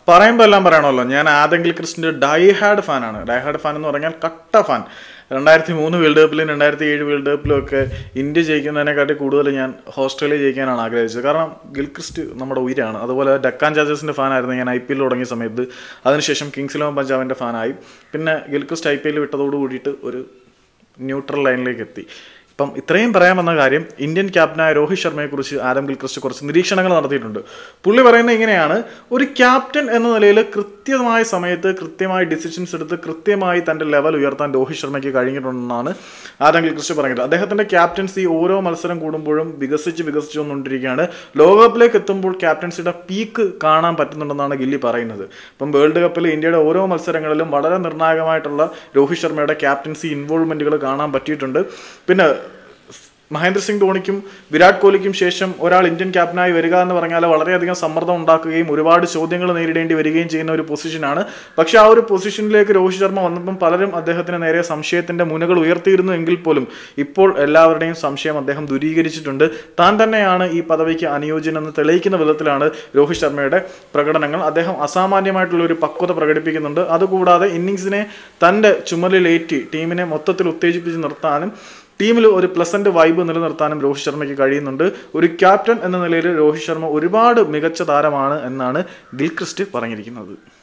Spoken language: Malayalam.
പറയുമ്പോൾ എല്ലാം പറയണമല്ലോ ഞാൻ ആദം ഗിൽക്രിസ്റ്റിന്റെ ഡൈ ഹാഡ് ഫാനാണ് ഡൈ ഹാഡ് ഫാൻ എന്ന് പറഞ്ഞാൽ കട്ട ഫാൻ രണ്ടായിരത്തി മൂന്ന് വേൾഡ് കപ്പിലും രണ്ടായിരത്തി ഏഴ് വേൾഡ് കപ്പിലും ഒക്കെ ഇന്ത്യ ജയിക്കുന്നതിനെക്കാട്ടി കൂടുതൽ ഞാൻ ഓസ്ട്രേലിയ ജയിക്കാനാണ് ആഗ്രഹിച്ചത് കാരണം ഗിൽക്രിസ്റ്റ് നമ്മുടെ ഉയരാണ് അതുപോലെ ഡക്കാൻ ചാർജേഴ്സിന്റെ ഫാനായിരുന്നു ഞാൻ ഐ പി എൽ തുടങ്ങിയ സമയത്ത് അതിനുശേഷം കിങ്സ് ഇലവൻ പഞ്ചാബിന്റെ ഫാനായി പിന്നെ ഗിൽക്രിസ്റ്റ് ഐ പി എൽ വിട്ടതോട് കൂടിയിട്ട് ഒരു ന്യൂട്രൽ ലൈനിലേക്ക് എത്തി ഇപ്പം ഇത്രയും പറയാമെന്ന കാര്യം ഇന്ത്യൻ ക്യാപ്റ്റനായ രോഹിത് ശർമ്മയെക്കുറിച്ച് ആദം ഗിൽക്രിസ്റ്റ് കുറച്ച് നിരീക്ഷണങ്ങൾ നടത്തിയിട്ടുണ്ട് പുള്ളി പറയുന്നത് ഇങ്ങനെയാണ് ഒരു ക്യാപ്റ്റൻ എന്ന നിലയിൽ കൃത്യമായ സമയത്ത് കൃത്യമായി ഡിസിഷൻസ് എടുത്ത് കൃത്യമായി തൻ്റെ ലെവൽ ഉയർത്താൻ രോഹിത് ശർമ്മയ്ക്ക് കഴിഞ്ഞിട്ടുണ്ടെന്നാണ് ആദം ഗിൽക്രിസ്റ്റ് പറഞ്ഞത് അദ്ദേഹത്തിൻ്റെ ക്യാപ്റ്റൻസി ഓരോ മത്സരം കൂടുമ്പോഴും വികസിച്ച് വികസിച്ചു വന്നുകൊണ്ടിരിക്കുകയാണ് ലോകകപ്പിലേക്ക് എത്തുമ്പോൾ ക്യാപ്റ്റൻസിയുടെ പീക്ക് കാണാൻ പറ്റുന്നുണ്ടെന്നാണ് ഗില്ലി പറയുന്നത് ഇപ്പം വേൾഡ് കപ്പിൽ ഇന്ത്യയുടെ ഓരോ മത്സരങ്ങളിലും വളരെ നിർണായകമായിട്ടുള്ള രോഹിത് ശർമ്മയുടെ ക്യാപ്റ്റൻസി ഇൻവോൾവ്മെന്റുകൾ കാണാൻ പറ്റിയിട്ടുണ്ട് പിന്നെ മഹേന്ദ്ര സിംഗ് ധോണിക്കും വിരാട് കോഹ്ലിക്കും ശേഷം ഒരാൾ ഇന്ത്യൻ ക്യാപ്റ്റനായി വരിക എന്ന് പറഞ്ഞാൽ വളരെയധികം സമ്മർദ്ദം ഉണ്ടാക്കുകയും ഒരുപാട് ചോദ്യങ്ങൾ നേരിടേണ്ടി വരികയും ചെയ്യുന്ന ഒരു പൊസിഷനാണ് പക്ഷേ ആ ഒരു പൊസിഷനിലേക്ക് രോഹിത് ശർമ്മ വന്നപ്പം പലരും അദ്ദേഹത്തിന് നേരെ സംശയത്തിന്റെ മുനകൾ ഉയർത്തിയിരുന്നു എങ്കിൽ പോലും ഇപ്പോൾ എല്ലാവരുടെയും സംശയം അദ്ദേഹം ദൂരീകരിച്ചിട്ടുണ്ട് താൻ തന്നെയാണ് ഈ പദവിക്ക് അനുയോജ്യനെന്ന് തെളിയിക്കുന്ന വിധത്തിലാണ് രോഹിത് ശർമ്മയുടെ പ്രകടനങ്ങൾ അദ്ദേഹം അസാമാന്യമായിട്ടുള്ള ഒരു പക്വത പ്രകടിപ്പിക്കുന്നുണ്ട് അതുകൂടാതെ ഇന്നിങ്സിനെ തൻ്റെ ചുമലിലേറ്റി ടീമിനെ മൊത്തത്തിൽ ഉത്തേജിപ്പിച്ച് നിർത്താനും ടീമിൽ ഒരു പ്ലസന്റ് വൈബ് നിലനിർത്താനും രോഹിത് ശർമ്മയ്ക്ക് കഴിയുന്നുണ്ട് ഒരു ക്യാപ്റ്റൻ എന്ന നിലയിൽ രോഹിത് ശർമ്മ ഒരുപാട് മികച്ച താരമാണ് എന്നാണ് ഗിൽക്രിസ്റ്റ് പറഞ്ഞിരിക്കുന്നത്